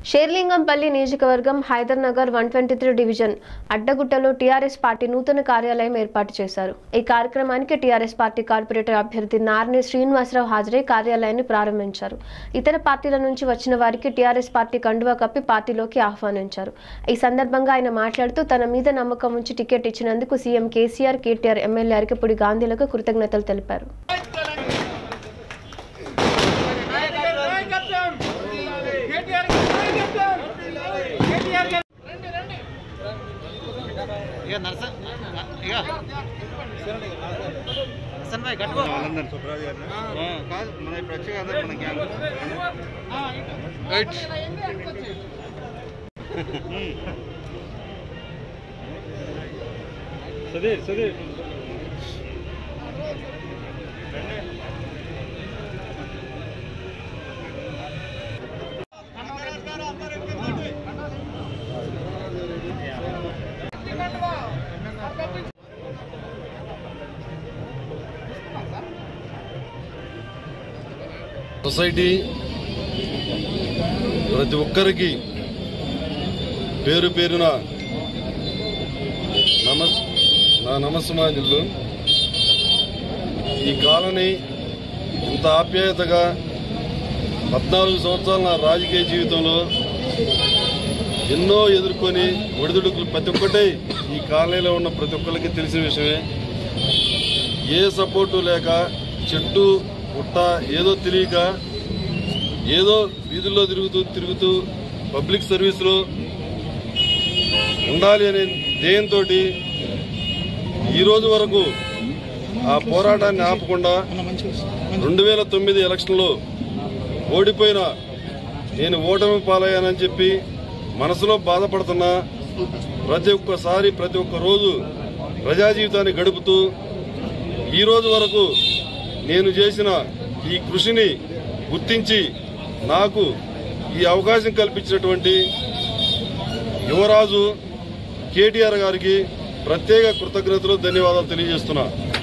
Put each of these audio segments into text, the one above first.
షేర్లింగంపల్లి నియోజకవర్గం Hyder Nagar one twenty three division అడ్డగుట్టలో TRS party నూతన కార్యాలయం ఏర్పాటు చేశారు ఈ కార్యక్రమానికి టీఆర్ఎస్ పార్టీ కార్పొరేటర్ అభ్యర్థి నార్నే శ్రీనివాసరావు హాజరై కార్యాలయాన్ని ప్రారంభించారు ఇతర పార్టీల నుంచి వచ్చిన వారికి టీఆర్ఎస్ పార్టీ కండువా కప్పి పార్టీలోకి ఆహ్వానించారు ఈ సందర్భంగా ఆయన మాట్లాడుతూ తన మీద నమ్మకం ఉంచి టికెట్ ఇచ్చినందుకు CM KCR KTR MLA Arikapudi గాంధీలకు కృతజ్ఞతలు తెలిపారు నాయకత్వం కేటీఆర్ నాయకత్వం కేటీఆర్ ఇక నరస ఇక నరసన్ భాయ్ గట్టుకో కాదు మన ఇప్పుడు వచ్చి కదా మన గ్యాంగ్ సుధీర్ సుధీర్ సొసైటీ ప్రతి ఒక్కరికి పేరు పేరున నమస్ నా నమస్మాజులు ఈ కాలనీ ఇంత ఆప్యాయతగా పద్నాలుగు సంవత్సరాల నా రాజకీయ జీవితంలో ఎన్నో ఎదుర్కొని ఒడిదుడుకులు ప్రతి ఒక్కటే ఈ కాలనీలో ఉన్న ప్రతి ఒక్కరికి తెలిసిన విషయమే ఏ సపోర్టు లేక చెట్టు పుట్ట ఏదో తెలియక ఏదో వీధుల్లో తిరుగుతూ తిరుగుతూ పబ్లిక్ సర్వీస్లో ఉండాలి అనే ధ్యేయంతో ఈ రోజు వరకు ఆ పోరాటాన్ని ఆపకుండా రెండు వేల తొమ్మిది ఎలక్షన్లో ఓడిపోయిన నేను ఓటమి పాలయ్యానని చెప్పి మనసులో బాధపడుతున్నా ప్రతి ఒక్కసారి ప్రతి ఒక్క రోజు ప్రజా జీవితాన్ని గడుపుతూ ఈ రోజు వరకు నేను చేసిన ఈ కృషిని గుర్తించి నాకు ఈ అవకాశం కల్పించినటువంటి యువరాజు కేటీఆర్ గారికి ప్రత్యేక కృతజ్ఞతలు ధన్యవాదాలు తెలియజేస్తున్నా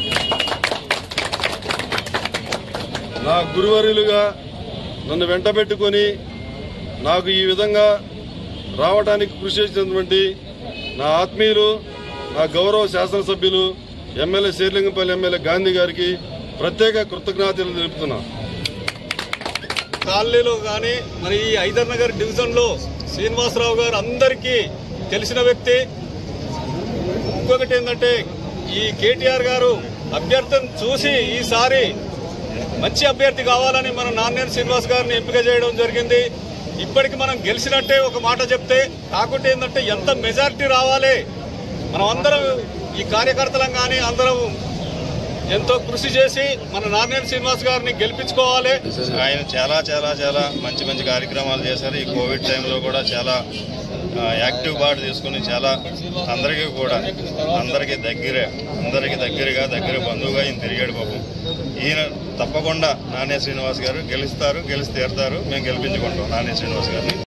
నా గురువర్యులుగా నన్ను వెంటబెట్టుకొని నాకు ఈ విధంగా రావడానికి కృషి చేసినటువంటి నా ఆత్మీయులు నా గౌరవ శాసనసభ్యులు ఎమ్మెల్యే శేర్లింగంపల్లి ఎమ్మెల్యే గాంధీ గారికి ప్రత్యేక కృతజ్ఞతలు తెలుపుతున్నా కాలనీలో కానీ మరి ఈ హైదర్ నగర్ డివిజన్లో శ్రీనివాసరావు గారు అందరికీ తెలిసిన వ్యక్తి ఇంకొకటి ఏంటంటే ఈ కేటీఆర్ గారు అభ్యర్థిని చూసి ఈసారి మంచి అభ్యర్థి కావాలని మన నాన్నేని శ్రీనివాస్ గారిని ఎంపిక చేయడం జరిగింది ఇప్పటికి మనం గెలిచినట్టే ఒక మాట చెప్తే కాకుంటే ఏంటంటే ఎంత మెజారిటీ రావాలి మనం అందరం ఈ కార్యకర్తలం కానీ అందరం ఎంతో కృషి చేసి మన నాన్నేని శ్రీనివాస్ గారిని గెలిపించుకోవాలి ఆయన చాలా చాలా చాలా మంచి మంచి కార్యక్రమాలు చేశారు ఈ కోవిడ్ టైంలో కూడా చాలా ఆ, యాక్టివ్ పార్ట్ తీసుకుని చాలా అందరికీ కూడా అందరికీ దగ్గరే అందరికీ దగ్గరగా దగ్గర బంధువుగా ఈయన తిరిగాడు పాపం ఈయన తప్పకుండా నాణ్య శ్రీనివాస్ గారు గెలుస్తారు గెలిచి తీరుతారు మేము గెలిపించుకుంటాం నాణ్య శ్రీనివాస్ గారిని